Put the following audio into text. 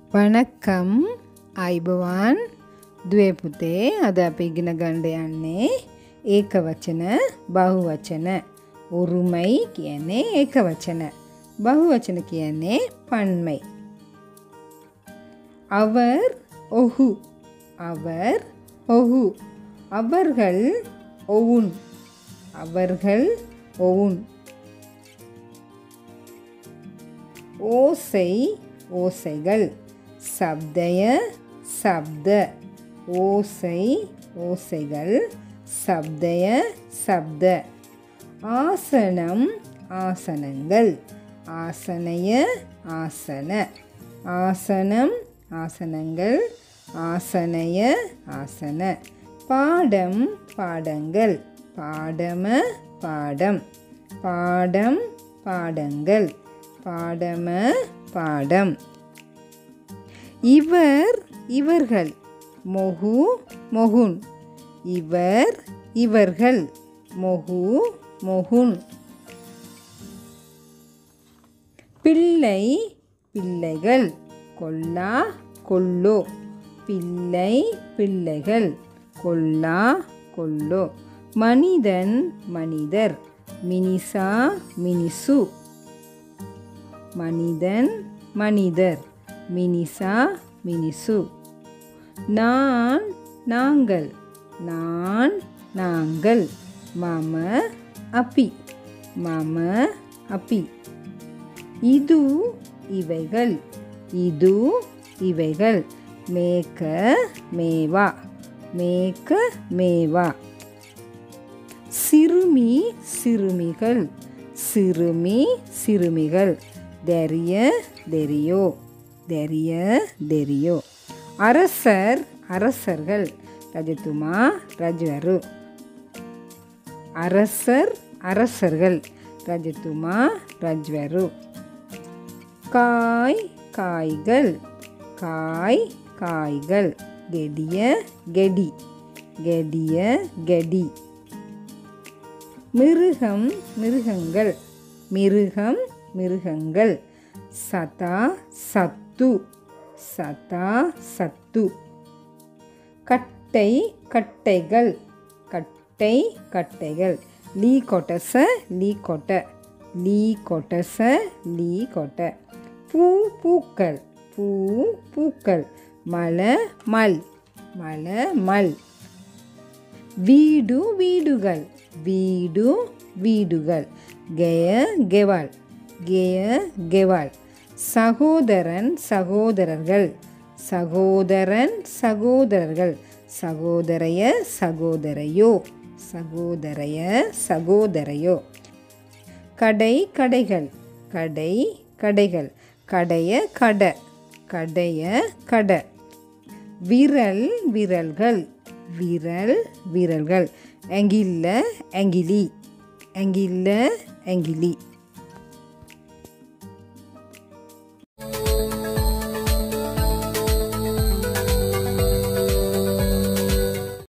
වනක්කම් අයිබවන් දුවේ පුතේ අද අපි ඉගෙන ගණ්ඩ යන්නේ ඒක වචන බහු වචන උරුමයි කියන්නේ ඒක වචන බහු වචන කියන්නේ පන්මයි அவர் ஒஹு அவர் ஒஹு அவர்கள் ஒவுன் அவர்கள் ஒவுன் ஓசை ஓசைகள் சப்தய சப்த ஓசை ஓசைகள் சப்தய சப்த ஆசனம் ஆசனங்கள் ஆசனய ஆசன ஆசனம் ஆசனங்கள் ஆசனய ஆசன பாடம் பாடங்கள் பாடம பாடம் பாடம் பாடங்கள் பாடம பாடம் இவர் இவர்கள் மொஹு மொஹுன் இவர் இவர்கள் மொஹு மொஹுன் பிள்ளை பிள்ளைகள் கொல்லா கொல்லோ பிள்ளை பிள்ளைகள் கொல்லா கொல்லோ மனிதன் மனிதர் மினிசா மினிசு மனிதன் மனிதர் மினிசா மினிசு நான் நாங்கள் நான் நாங்கள் மம அப்பி மம அப்பி இது இவைகள் இது இவைகள் மேக்க மேவா மேக்க மேவா சிறுமி சிறுமிகள் சிறுமி சிறுமிகள் தெரிய தெரியோ தெரிய தெரியோ அரசர் அரசர்கள் ரஜத்துமா ரஜ்வரு அரசர் அரசர்கள் ரஜத்துமா ரஜ்வரு காய் காய்கள் காய் காய்கள் கெடிய கெடி கெடிய கெடி மிருகம் மிருகங்கள் மிருகம் மிருகங்கள் சதா சத்து சதா சத்து கட்டை கட்டைகள் கட்டை கட்டைகள் லீ கொட்டச லீ கொட்ட லீ கொட்டச லீ கொட்ட பூ பூக்கள் பூ பூக்கள் மல மல் மல மல் வீடு வீடுகள் வீடு வீடுகள் கெய கெவால் கெய கெவால் சகோதரன் சகோதரர்கள் சகோதரன் சகோதரர்கள் சகோதரைய சகோதரையோ சகோதரைய சகோதரையோ கடை கடைகள் கடை கடைகள் கடைய கட கடைய கட விரல் விரல்கள் விரல் விரல்கள் எங்கில்ல எங்கிலி எங்கில்ல எங்கிலி